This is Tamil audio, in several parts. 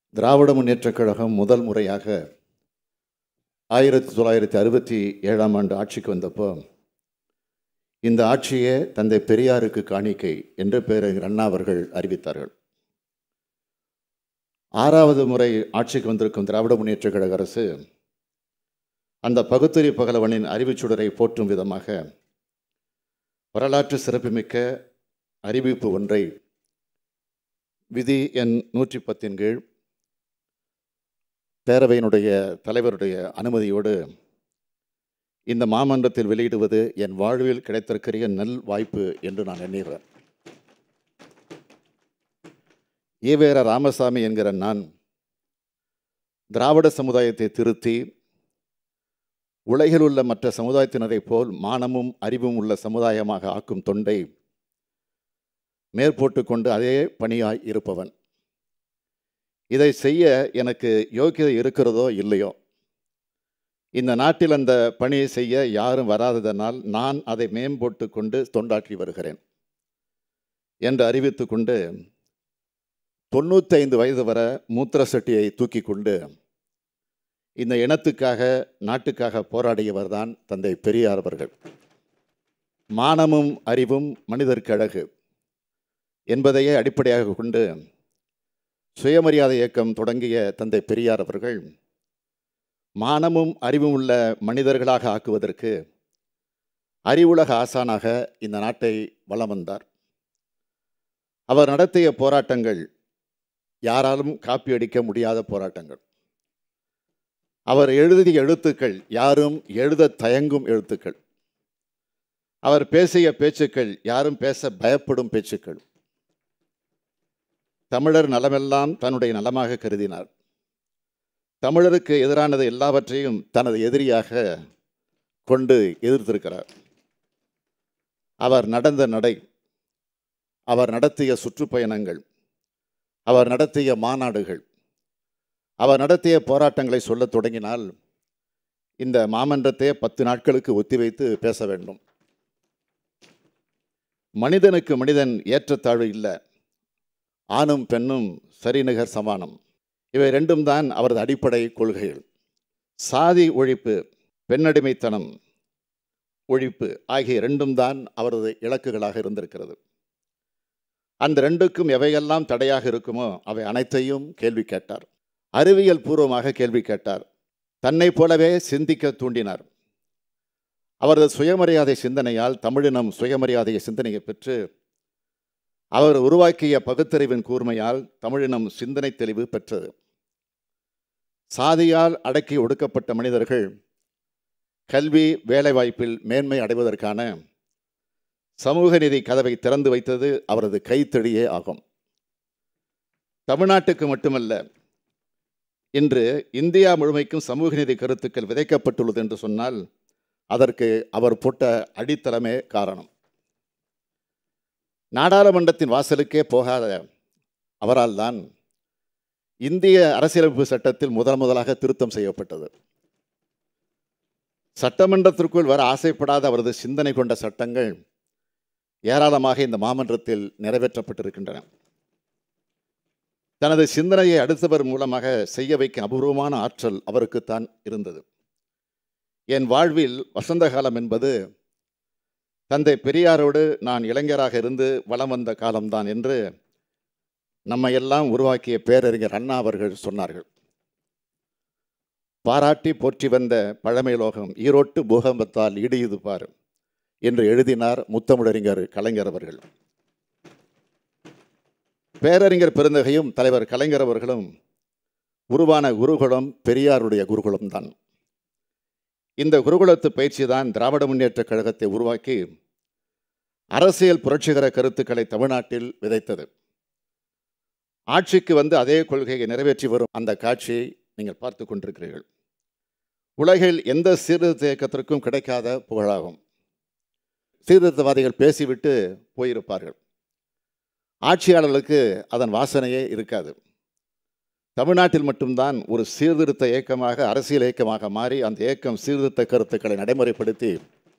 திராவிட முன்னேற்றக் கழகம் முதல் முறையாக ஆயிரத்தி தொள்ளாயிரத்தி அறுபத்தி ஏழாம் ஆண்டு ஆட்சிக்கு வந்தப்போ இந்த ஆட்சியே தந்தை பெரியாருக்கு காணிக்கை என்று பேரறிஞர் அண்ணா அவர்கள் அறிவித்தார்கள் ஆறாவது முறை ஆட்சிக்கு வந்திருக்கும் திராவிட முன்னேற்றக் கழக அரசு அந்த பகுத்தறி பகலவனின் அறிவுச்சுடரை போற்றும் விதமாக வரலாற்று சிறப்புமிக்க அறிவிப்பு ஒன்றை விதி எண் நூற்றி பத்தின் கீழ் பேரவையினுடைய தலைவருடைய அனுமதியோடு இந்த மாமன்றத்தில் வெளியிடுவது என் வாழ்வில் கிடைத்திருக்கிற நல் வாய்ப்பு என்று நான் எண்ணுகிறேன் ஈவேர ராமசாமி என்கிற நான் திராவிட சமுதாயத்தை திருத்தி உலகில் உள்ள மற்ற சமுதாயத்தினரைப் போல் மானமும் அறிவும் உள்ள சமுதாயமாக ஆக்கும் தொண்டை மேற்போட்டு கொண்டு அதே பணியாய் இருப்பவன் இதை செய்ய எனக்கு யோக்கியதை இருக்கிறதோ இல்லையோ இந்த நாட்டில் அந்த பணியை செய்ய யாரும் வராததனால் நான் அதை மேம்போட்டு கொண்டு தொண்டாற்றி வருகிறேன் என்று அறிவித்து கொண்டு தொண்ணூத்தைந்து வயது வர மூத்திர சட்டியை தூக்கி கொண்டு இந்த இனத்துக்காக நாட்டுக்காக போராடியவர் தான் தந்தை பெரியார் அவர்கள் மானமும் அறிவும் மனிதருக்கு அழகு என்பதையே அடிப்படையாக கொண்டு சுயமரியாதை இயக்கம் தொடங்கிய தந்தை பெரியார் அவர்கள் மானமும் அறிவும் உள்ள மனிதர்களாக ஆக்குவதற்கு அறிவுலக ஆசானாக இந்த நாட்டை வலம் வந்தார் அவர் நடத்திய போராட்டங்கள் யாராலும் காப்பியடிக்க முடியாத போராட்டங்கள் அவர் எழுதிய எழுத்துக்கள் யாரும் எழுத தயங்கும் எழுத்துக்கள் அவர் பேசிய பேச்சுக்கள் யாரும் பேச பயப்படும் பேச்சுக்கள் தமிழர் நலமெல்லாம் தன்னுடைய நலமாக கருதினார் தமிழருக்கு எதிரானது எல்லாவற்றையும் தனது எதிரியாக கொண்டு எதிர்த்திருக்கிறார் அவர் நடந்த நடை அவர் நடத்திய சுற்றுப்பயணங்கள் அவர் நடத்திய மாநாடுகள் அவர் நடத்திய போராட்டங்களை சொல்லத் தொடங்கினால் இந்த மாமன்றத்தை பத்து நாட்களுக்கு ஒத்திவைத்து பேச வேண்டும் மனிதனுக்கு மனிதன் ஏற்றத்தாழ்வு இல்லை ஆணும் பெண்ணும் சரிநிகர் சமானம் இவை ரெண்டும் தான் அவரது அடிப்படை கொள்கைகள் சாதி ஒழிப்பு பெண்ணடிமைத்தனம் ஒழிப்பு ஆகிய ரெண்டும் தான் அவரது இலக்குகளாக இருந்திருக்கிறது அந்த ரெண்டுக்கும் எவையெல்லாம் தடையாக இருக்குமோ அவை அனைத்தையும் கேள்வி கேட்டார் அறிவியல் பூர்வமாக கேள்வி கேட்டார் தன்னை போலவே சிந்திக்க தூண்டினார் அவரது சுயமரியாதை சிந்தனையால் தமிழினம் சுயமரியாதைய சிந்தனையை பெற்று அவர் உருவாக்கிய பகுத்தறிவின் கூர்மையால் தமிழினம் சிந்தனை தெளிவு பெற்றது சாதியால் அடக்கி ஒடுக்கப்பட்ட மனிதர்கள் கல்வி வேலைவாய்ப்பில் மேன்மை அடைவதற்கான சமூக நீதி கதவை திறந்து வைத்தது அவரது கைத்தடியே ஆகும் தமிழ்நாட்டுக்கு மட்டுமல்ல இன்று இந்தியா முழுமைக்கும் சமூக நீதி கருத்துக்கள் விதைக்கப்பட்டுள்ளது என்று சொன்னால் அதற்கு அவர் போட்ட அடித்தளமே காரணம் நாடாளுமன்றத்தின் வாசலுக்கே போகாத அவரால் தான் இந்திய அரசியலமைப்பு சட்டத்தில் முதல் முதலாக திருத்தம் செய்யப்பட்டது சட்டமன்றத்திற்குள் வர ஆசைப்படாத அவரது சிந்தனை கொண்ட சட்டங்கள் ஏராளமாக இந்த மாமன்றத்தில் நிறைவேற்றப்பட்டிருக்கின்றன தனது சிந்தனையை அடுத்தவர் மூலமாக செய்ய வைக்கும் அபூர்வமான ஆற்றல் அவருக்குத்தான் இருந்தது என் வாழ்வில் வசந்த காலம் என்பது தந்தை பெரியாரோடு நான் இளைஞராக இருந்து வலம் வந்த காலம்தான் என்று நம்மை எல்லாம் உருவாக்கிய பேரறிஞர் அண்ணா அவர்கள் சொன்னார்கள் பாராட்டி போற்றி வந்த பழமை லோகம் ஈரோட்டு பூகம்பத்தால் இடியுது பார் என்று எழுதினார் முத்தமிழறிஞர் கலைஞர் அவர்கள் பேரறிஞர் பெருந்தகையும் தலைவர் கலைஞர் அவர்களும் உருவான குருகுலம் பெரியாருடைய குருகுலம் தான் இந்த குருகுலத்து பயிற்சி தான் திராவிட முன்னேற்ற கழகத்தை உருவாக்கி அரசியல் புரட்சிகர கருத்துக்களை தமிழ்நாட்டில் விதைத்தது ஆட்சிக்கு வந்து அதே கொள்கையை நிறைவேற்றி வரும் அந்த காட்சியை நீங்கள் பார்த்து கொண்டிருக்கிறீர்கள் உலகில் எந்த சீர்திருத்த இயக்கத்திற்கும் கிடைக்காத புகழாகும் சீர்திருத்தவாதிகள் பேசிவிட்டு போயிருப்பார்கள் ஆட்சியாளர்களுக்கு அதன் வாசனையே இருக்காது தமிழ்நாட்டில் மட்டும்தான் ஒரு சீர்திருத்த இயக்கமாக அரசியல் இயக்கமாக மாறி அந்த இயக்கம் சீர்திருத்த கருத்துக்களை நடைமுறைப்படுத்தி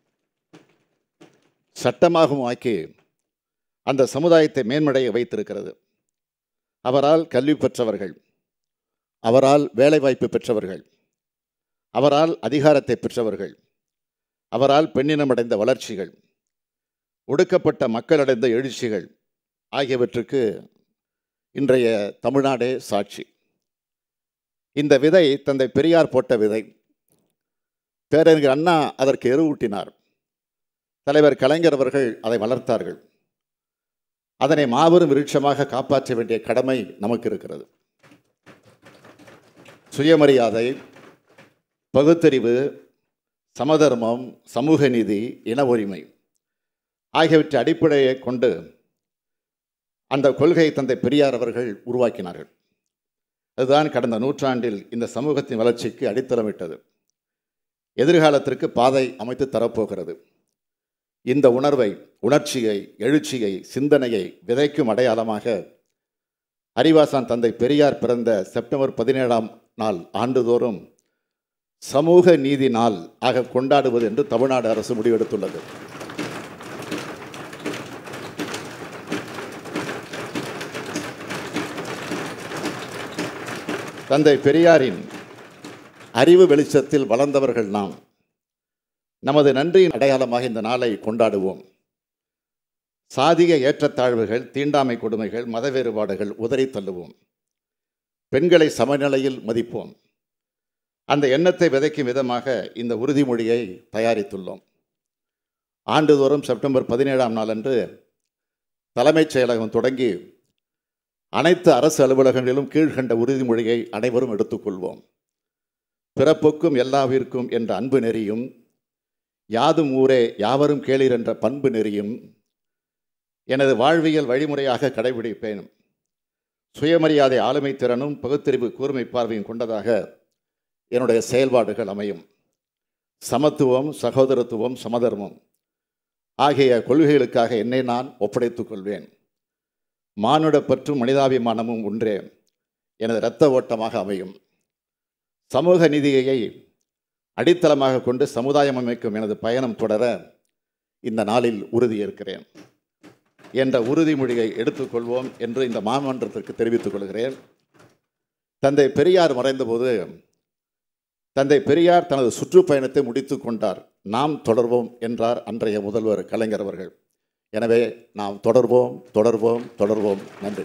சட்டமாகவும் ஆக்கி அந்த சமுதாயத்தை மேன்மடைய வைத்திருக்கிறது அவரால் கல்வி பெற்றவர்கள் அவரால் வேலைவாய்ப்பு பெற்றவர்கள் அவரால் அதிகாரத்தை பெற்றவர்கள் அவரால் பெண்ணினமடைந்த வளர்ச்சிகள் ஒடுக்கப்பட்ட மக்களடைந்த எழுச்சிகள் ஆகியவற்றுக்கு இன்றைய தமிழ்நாடே சாட்சி இந்த விதை தந்தை பெரியார் போட்ட விதை பேரறிஞர் அண்ணா அதற்கு எருவூட்டினார் தலைவர் கலைஞர் அவர்கள் அதை வளர்த்தார்கள் அதனை மாபெரும் விருட்சமாக காப்பாற்ற வேண்டிய கடமை நமக்கு இருக்கிறது சுயமரியாதை பகுத்தறிவு சமதர்மம் சமூக நீதி இன உரிமை ஆகியவற்றை அடிப்படையை கொண்டு அந்த கொள்கையை தந்தை பெரியார் அவர்கள் உருவாக்கினார்கள் அதுதான் கடந்த நூற்றாண்டில் இந்த சமூகத்தின் வளர்ச்சிக்கு அடித்தளமிட்டது எதிர்காலத்திற்கு பாதை அமைத்து தரப்போகிறது இந்த உணர்வை உணர்ச்சியை எழுச்சியை சிந்தனையை விதைக்கும் அடையாளமாக அறிவாசான் தந்தை பெரியார் பிறந்த செப்டம்பர் பதினேழாம் நாள் ஆண்டுதோறும் சமூக நீதி நாள் ஆக கொண்டாடுவது என்று தமிழ்நாடு அரசு முடிவெடுத்துள்ளது தந்தை பெரியாரின் அறிவு வெளிச்சத்தில் வளர்ந்தவர்கள் நாம் நமது நன்றியின் அடையாளமாக இந்த நாளை கொண்டாடுவோம் சாதிய ஏற்றத்தாழ்வுகள் தீண்டாமை கொடுமைகள் மத வேறுபாடுகள் உதறி தள்ளுவோம் பெண்களை சமநிலையில் மதிப்போம் அந்த எண்ணத்தை விதைக்கும் விதமாக இந்த உறுதிமொழியை தயாரித்துள்ளோம் ஆண்டுதோறும் செப்டம்பர் பதினேழாம் நாளன்று தலைமைச் செயலகம் தொடங்கி அனைத்து அரசு அலுவலகங்களிலும் கீழ்கண்ட உறுதிமொழியை அனைவரும் எடுத்துக்கொள்வோம் பிறப்புக்கும் எல்லாவிற்கும் என்ற அன்பு நெறியும் யாதும் ஊரே யாவரும் கேளீர் என்ற பண்பு நெறியும் எனது வாழ்வியல் வழிமுறையாக கடைபிடிப்பேன் சுயமரியாதை ஆளுமை திறனும் பகுத்தறிவு கூர்மை பார்வையும் கொண்டதாக என்னுடைய செயல்பாடுகள் அமையும் சமத்துவம் சகோதரத்துவம் சமதர்மம் ஆகிய கொள்கைகளுக்காக என்னை நான் ஒப்படைத்துக் கொள்வேன் மானுட பற்றும் மனிதாபிமானமும் ஒன்றே எனது இரத்த ஓட்டமாக அமையும் சமூக நீதியை அடித்தளமாக கொண்டு சமுதாயம் அமைக்கும் எனது பயணம் தொடர இந்த நாளில் உறுதியேற்கிறேன் என்ற உறுதிமொழியை எடுத்துக்கொள்வோம் என்று இந்த மாமன்றத்திற்கு தெரிவித்துக் கொள்கிறேன் தந்தை பெரியார் மறைந்தபோது தந்தை பெரியார் தனது சுற்றுப்பயணத்தை முடித்து கொண்டார் நாம் தொடர்வோம் என்றார் அன்றைய முதல்வர் கலைஞர் அவர்கள் எனவே நாம் தொடர்வோம் தொடர்வோம் தொடர்வோம் நன்றி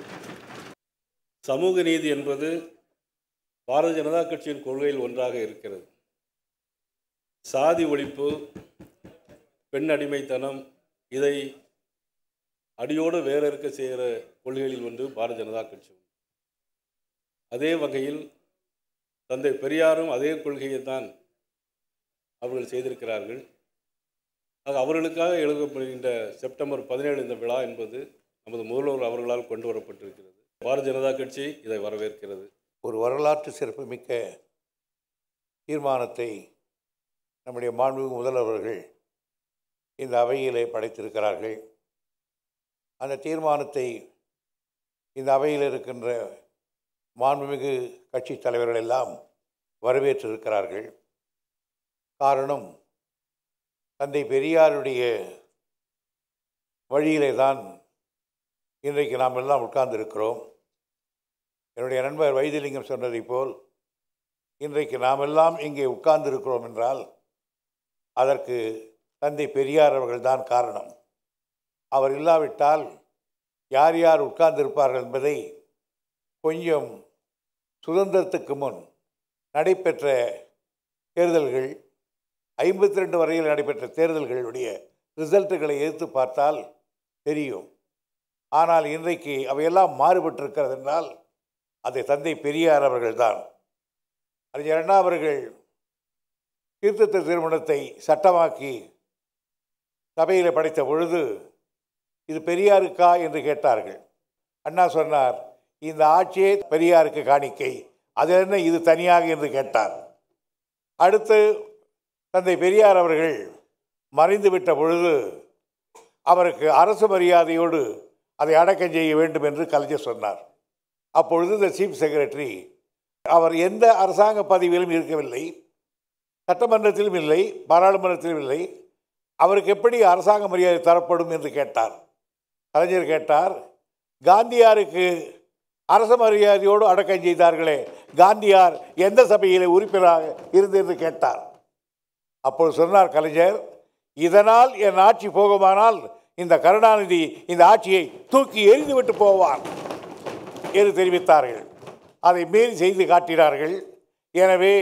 சமூக நீதி என்பது பாரதிய ஜனதா கட்சியின் கொள்கையில் ஒன்றாக இருக்கிறது சாதி ஒழிப்பு பெண் அடிமைத்தனம் இதை அடியோடு வேற இருக்க செய்கிற கொள்கைகளில் ஒன்று பாரதிய ஜனதா கட்சி அதே வகையில் தந்தை பெரியாரும் அதே கொள்கையை தான் அவர்கள் செய்திருக்கிறார்கள் ஆக அவர்களுக்காக எழுதப்படுகின்ற செப்டம்பர் பதினேழு இந்த விழா என்பது நமது முதல்வர் அவர்களால் கொண்டு வரப்பட்டிருக்கிறது பாரதிய ஜனதா கட்சி இதை வரவேற்கிறது ஒரு வரலாற்று சிறப்புமிக்க தீர்மானத்தை நம்முடைய மாண்புமிகு முதல்வர்கள் இந்த அவையிலே படைத்திருக்கிறார்கள் அந்த தீர்மானத்தை இந்த அவையில் இருக்கின்ற மாண்புமிகு கட்சி தலைவர்கள் எல்லாம் வரவேற்றிருக்கிறார்கள் காரணம் தந்தை பெரியாருடைய வழியிலே தான் இன்றைக்கு நாம் எல்லாம் உட்கார்ந்திருக்கிறோம் என்னுடைய நண்பர் வைத்திலிங்கம் சொன்னதைப் போல் இன்றைக்கு நாம் எல்லாம் இங்கே உட்கார்ந்திருக்கிறோம் என்றால் அதற்கு தந்தை பெரியார் அவர்கள்தான் காரணம் அவர் இல்லாவிட்டால் யார் யார் உட்கார்ந்திருப்பார்கள் என்பதை கொஞ்சம் சுதந்திரத்துக்கு முன் நடைபெற்ற தேர்தல்கள் ஐம்பத்தி ரெண்டு வரையில் நடைபெற்ற தேர்தல்களுடைய ரிசல்ட்டுகளை எடுத்து பார்த்தால் தெரியும் ஆனால் இன்றைக்கு அவையெல்லாம் மாறுபட்டிருக்கிறது என்றால் அதை தந்தை பெரியார் அவர்கள்தான் அறிஞர் அண்ணா அவர்கள் தீர்த்தத்த திருமணத்தை சட்டமாக்கி சபையில் படைத்த பொழுது இது பெரியாருக்கா என்று கேட்டார்கள் அண்ணா சொன்னார் இந்த ஆட்சியே பெரியாருக்கு காணிக்கை அது என்ன இது தனியாக என்று கேட்டார் அடுத்து தந்தை பெரியார் அவர்கள் மறைந்துவிட்ட பொழுது அவருக்கு அரசு மரியாதையோடு அதை அடக்கம் செய்ய வேண்டும் என்று கலைஞர் சொன்னார் அப்பொழுது இந்த சீஃப் செக்ரட்டரி அவர் எந்த அரசாங்க பதவியிலும் இருக்கவில்லை சட்டமன்றத்திலும் இல்லை பாராளுமன்றத்திலும் இல்லை அவருக்கு எப்படி அரசாங்க மரியாதை தரப்படும் என்று கேட்டார் கலைஞர் கேட்டார் காந்தியாருக்கு அரச மரியாதையோடு அடக்கம் செய்தார்களே காந்தியார் எந்த சபையில் உறுப்பினராக இருந்து என்று கேட்டார் அப்போது சொன்னார் கலைஞர் இதனால் என் ஆட்சி போகுமானால் இந்த கருணாநிதி இந்த ஆட்சியை தூக்கி எறிந்துவிட்டு போவார் என்று தெரிவித்தார்கள் அதை மீறி செய்து காட்டினார்கள் எனவே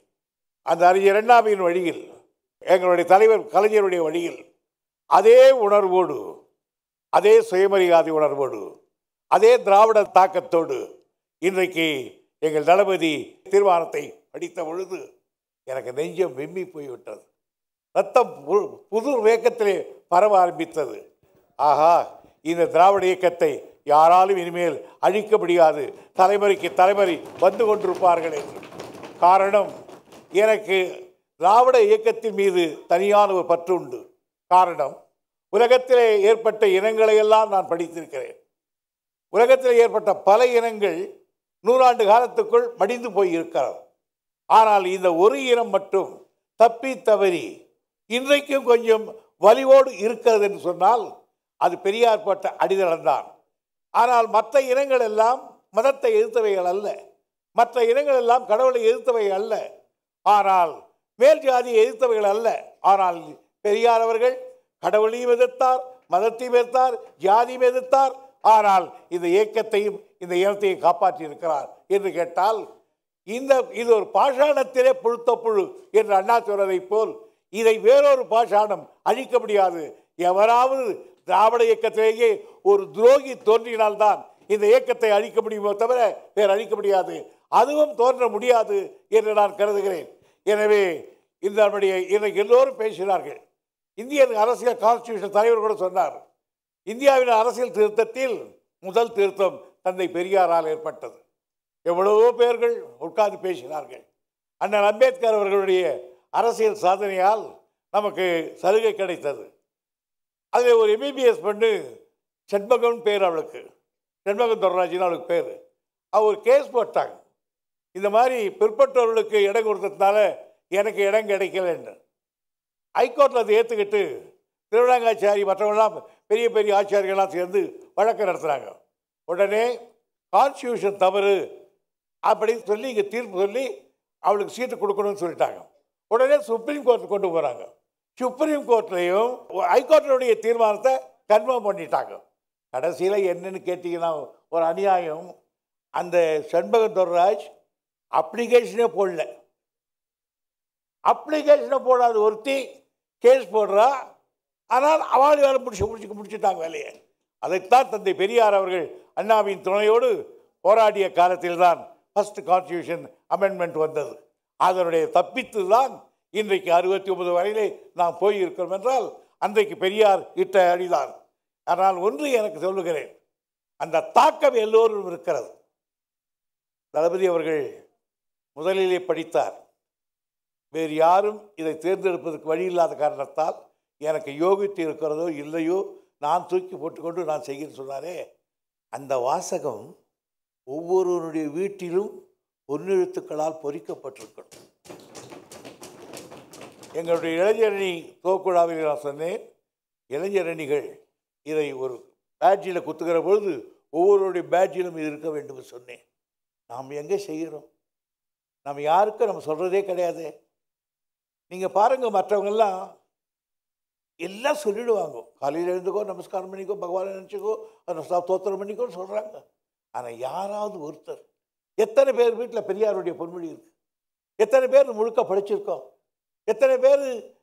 அந்த அறிஞர் அண்ணாவின் வழியில் எங்களுடைய தலைவர் கலைஞருடைய வழியில் அதே உணர்வோடு அதே சுயமரியாதை உணர்வோடு அதே திராவிட தாக்கத்தோடு இன்றைக்கு எங்கள் தளபதி தீர்மானத்தை படித்த பொழுது எனக்கு நெஞ்சம் வெம்மி போய்விட்டது ரத்தம் பு- புது வேகத்திலே பரவ ஆரம்பித்தது ஆஹா இந்த திராவிட இயக்கத்தை யாராலும் இனிமேல் அழிக்க முடியாது தலைமுறைக்கு தலைமுறை வந்து கொண்டிருப்பார்கள் என்று காரணம் எனக்கு திராவிட இயக்கத்தின் மீது தனியான ஒரு பற்று உண்டு காரணம் உலகத்திலே ஏற்பட்ட இனங்களை எல்லாம் நான் படித்திருக்கிறேன் உலகத்தில் ஏற்பட்ட பல இனங்கள் நூறாண்டு காலத்துக்குள் மடிந்து போய் இருக்கிறது ஆனால் இந்த ஒரு இனம் மட்டும் தப்பி தவறி இன்றைக்கும் கொஞ்சம் வலிவோடு இருக்கிறது என்று சொன்னால் அது பெரியார் போட்ட அடித்தளம்தான் ஆனால் மற்ற இனங்கள் எல்லாம் மதத்தை எதிர்த்தவைகள் அல்ல மற்ற இனங்கள் எல்லாம் கடவுளை எதிர்த்தவைகள் அல்ல ஆனால் மேல் ஜாதியை எதிர்த்தவைகள் அல்ல ஆனால் பெரியார் அவர்கள் கடவுளையும் எதிர்த்தார் மதத்தையும் எதிர்த்தார் ஜாதியும் எதிர்த்தார் ஆனால் இந்த இயக்கத்தையும் இந்த இனத்தையும் காப்பாற்றி இருக்கிறார் என்று கேட்டால் இந்த இது ஒரு பாஷாணத்திலே புழுத்த புழு என்று அண்ணா சொல்வதைப் போல் இதை வேறொரு பாஷாணம் அழிக்க முடியாது எவராவது திராவிட இயக்கத்திலேயே ஒரு துரோகி தோன்றினால்தான் இந்த இயக்கத்தை அழிக்க முடியுமோ தவிர வேறு அழிக்க முடியாது அதுவும் தோன்ற முடியாது என்று நான் கருதுகிறேன் எனவே இந்த நம்முடைய இன்றைக்கு எல்லோரும் பேசினார்கள் இந்திய அரசியல் கான்ஸ்டியூஷன் தலைவர் கூட சொன்னார் இந்தியாவின் அரசியல் திருத்தத்தில் முதல் திருத்தம் தந்தை பெரியாரால் ஏற்பட்டது எவ்வளவோ பேர்கள் உட்கார்ந்து பேசினார்கள் அண்ணன் அம்பேத்கர் அவர்களுடைய அரசியல் சாதனையால் நமக்கு சலுகை கிடைத்தது அதில் ஒரு எம்பிபிஎஸ் பண்ணு செண்பகன் பேர் அவளுக்கு செண்பகம் தொடராஜின்னு அவளுக்கு பேர் அவர் கேஸ் போட்டாங்க இந்த மாதிரி பிற்பட்டவர்களுக்கு இடம் கொடுத்ததுனால எனக்கு இடம் கிடைக்கலன்னு ஹைகோர்ட்டில் அதை ஏற்றுக்கிட்டு திருவிழாங்காச்சாரி மற்றவங்களாம் பெரிய பெரிய ஆச்சாரியர்கள்லாம் சேர்ந்து வழக்கு நடத்துகிறாங்க உடனே கான்ஸ்டியூஷன் தவறு அப்படின்னு சொல்லி இங்கே தீர்ப்பு சொல்லி அவளுக்கு சீட்டு கொடுக்கணும்னு சொல்லிட்டாங்க உடனே சுப்ரீம் கோர்ட் கொண்டு போகிறாங்க சுப்ரீம் கோர்ட்லேயும் ஹைகோர்ட்டினுடைய தீர்மானத்தை கன்ஃபார்ம் பண்ணிட்டாங்க கடைசியில் என்னன்னு கேட்டிங்கன்னா ஒரு அநியாயம் அந்த செண்பக துர்ராஜ் அப்ளிகேஷனே போடல அப்ளிகேஷனை போடாத ஒருத்தி கேஸ் போடுறா ஆனால் அவள் வேலை முடிச்சு முடிச்சு முடிச்சுட்டாங்க வேலையை அதைத்தான் தந்தை பெரியார் அவர்கள் அண்ணாவின் துணையோடு போராடிய காலத்தில் தான் ஃபஸ்ட் கான்ஸ்டியூஷன் அமெண்ட்மெண்ட் வந்தது அதனுடைய தப்பித்து தான் இன்றைக்கு அறுபத்தி ஒன்பது வரையிலே நாம் போயிருக்கிறோம் என்றால் அன்றைக்கு பெரியார் இட்ட அடிதான் ஆனால் ஒன்று எனக்கு சொல்லுகிறேன் அந்த தாக்கம் எல்லோரும் இருக்கிறது தளபதி அவர்கள் முதலிலே படித்தார் வேறு யாரும் இதை தேர்ந்தெடுப்பதற்கு வழி இல்லாத காரணத்தால் எனக்கு யோகித்து இருக்கிறதோ இல்லையோ நான் தூக்கி போட்டுக்கொண்டு நான் செய்கிறேன்னு சொன்னாரே அந்த வாசகம் ஒவ்வொருவருடைய வீட்டிலும் பொன்னெழுத்துக்களால் பொறிக்கப்பட்டிருக்கணும் எங்களுடைய இளைஞரணி தோக்குழாவில் நான் சொன்னேன் இளைஞரணிகள் இதை ஒரு பேட்ஜில் குத்துகிற பொழுது ஒவ்வொருடைய பேட்ஜிலும் இது இருக்க வேண்டும் என்று சொன்னேன் நாம் எங்கே செய்கிறோம் நம்ம யாருக்கும் நம்ம சொல்கிறதே கிடையாது நீங்கள் பாருங்கள் மற்றவங்கெல்லாம் எல்லாம் சொல்லிடுவாங்க காலையில் எழுந்துக்கோ நமஸ்காரம் பண்ணிக்கோ பகவானை நினச்சிக்கோ தோத்திரம் பண்ணிக்கோன்னு சொல்கிறாங்க ஆனால் யாராவது ஒருத்தர் எத்தனை பேர் வீட்டில் பெரியாருடைய பொன்மொழி இருக்கு எத்தனை பேர் முழுக்க படிச்சிருக்கோம் எத்தனை பேர்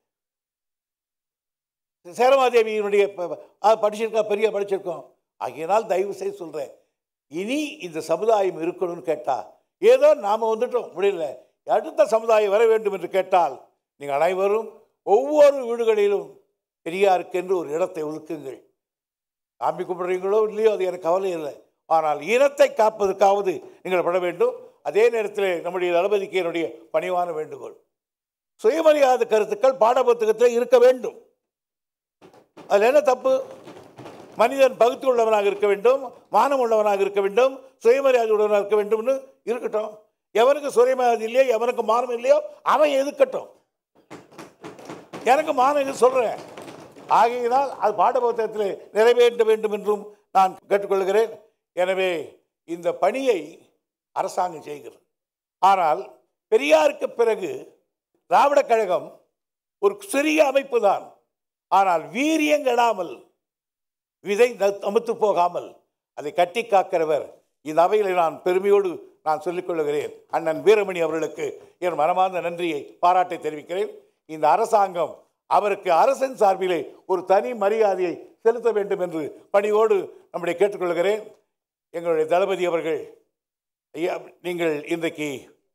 சேரமாதேவியினுடைய ப- ஆ, படிச்சிருக்கோம் பெரிய படிச்சிருக்கோம் ஆகையினால் தயவு செய்து சொல்கிறேன் இனி இந்த சமுதாயம் இருக்கணும்னு கேட்டால் ஏதோ நாம் வந்துட்டோம் முடியல அடுத்த சமுதாயம் வர வேண்டும் என்று கேட்டால் நீங்கள் அனைவரும் ஒவ்வொரு வீடுகளிலும் பெரியாருக்கென்று ஒரு இடத்தை ஒதுக்குங்கள் சாமி கும்பிடுறீங்களோ இல்லையோ அது எனக்கு கவலை இல்லை ஆனால் இனத்தை காப்பதற்காவது நீங்கள் பட வேண்டும் அதே நேரத்தில் நம்முடைய தளபதிக்கு என்னுடைய பணிவான வேண்டுகோள் சுயமரியாதை கருத்துக்கள் பாடப்புத்தகத்தில் இருக்க வேண்டும் அதில் என்ன தப்பு மனிதன் பகுத்து உள்ளவனாக இருக்க வேண்டும் மானம் உள்ளவனாக இருக்க வேண்டும் சுயமரியாதை உள்ளவனாக இருக்க வேண்டும்னு இருக்கட்டும் எவனுக்கு சுயமரியாதை இல்லையோ எவனுக்கு மானம் இல்லையோ அவன் எதுக்கட்டும் எனக்கு மானம் இது சொல்கிறேன் ஆகையினால் அது பாடப்புத்தகத்தில் நிறைவேற்ற வேண்டும் என்றும் நான் கேட்டுக்கொள்கிறேன் எனவே இந்த பணியை அரசாங்கம் செய்கிறது ஆனால் பெரியாருக்கு பிறகு திராவிடக் கழகம் ஒரு சிறிய அமைப்பு தான் ஆனால் வீரியங்கெடாமல் விதை அமுத்து போகாமல் அதை கட்டி காக்கிறவர் இந்த அவையில் நான் பெருமையோடு நான் சொல்லிக் கொள்கிறேன் அண்ணன் வீரமணி அவர்களுக்கு என் மனமார்ந்த நன்றியை பாராட்டை தெரிவிக்கிறேன் இந்த அரசாங்கம் அவருக்கு அரசின் சார்பிலே ஒரு தனி மரியாதையை செலுத்த வேண்டும் என்று பணியோடு நம்முடைய கேட்டுக்கொள்கிறேன் எங்களுடைய தளபதி அவர்கள் ஐயா நீங்கள் இன்றைக்கு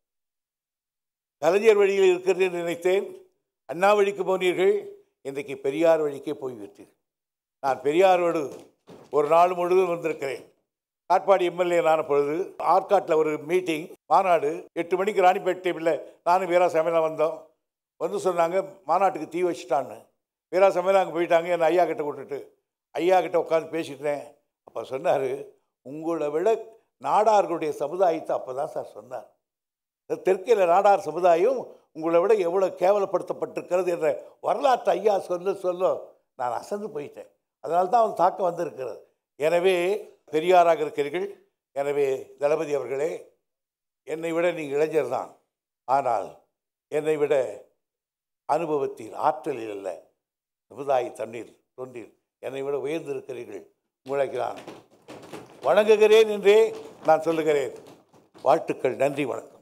கலைஞர் வழியில் இருக்கிறது என்று நினைத்தேன் அண்ணா வழிக்கு போனீர்கள் இன்றைக்கு பெரியார் வழிக்கே போய்விட்டீர்கள் நான் பெரியாரோடு ஒரு நாள் முழுவதும் வந்திருக்கிறேன் காட்பாடி எம்எல்ஏ நான் பொழுது ஆற்காட்டில் ஒரு மீட்டிங் மாநாடு எட்டு மணிக்கு ராணிப்பேட்டையில் நானும் வீரா சமையலாம் வந்தோம் வந்து சொன்னாங்க மாநாட்டுக்கு தீ வச்சுட்டான்னு வீரா சமையலாம் அங்கே போயிட்டாங்க என்னை ஐயா கிட்ட விட்டுட்டு ஐயா கிட்ட உட்காந்து பேசிட்டேன் அப்போ சொன்னார் உங்களை விட நாடார்களுடைய சமுதாயத்தை அப்போ தான் சார் சொன்னார் இந்த தெற்கில் நாடார் சமுதாயம் உங்களை விட எவ்வளோ கேவலப்படுத்தப்பட்டிருக்கிறது என்ற வரலாற்று ஐயா சொல்ல சொல்ல நான் அசந்து போயிட்டேன் அதனால தான் அவன் தாக்கம் வந்திருக்கிறது எனவே பெரியாராக இருக்கிறீர்கள் எனவே தளபதி அவர்களே என்னை விட நீங்கள் இளைஞர் தான் ஆனால் என்னை விட அனுபவத்தில் ஆற்றலில் அல்ல சமுதாய தண்ணீர் தொண்டில் என்னை விட உயர்ந்திருக்கிறீர்கள் உங்களுக்கு நான் வணங்குகிறேன் என்றே நான் சொல்லுகிறேன் வாழ்த்துக்கள் நன்றி வணக்கம்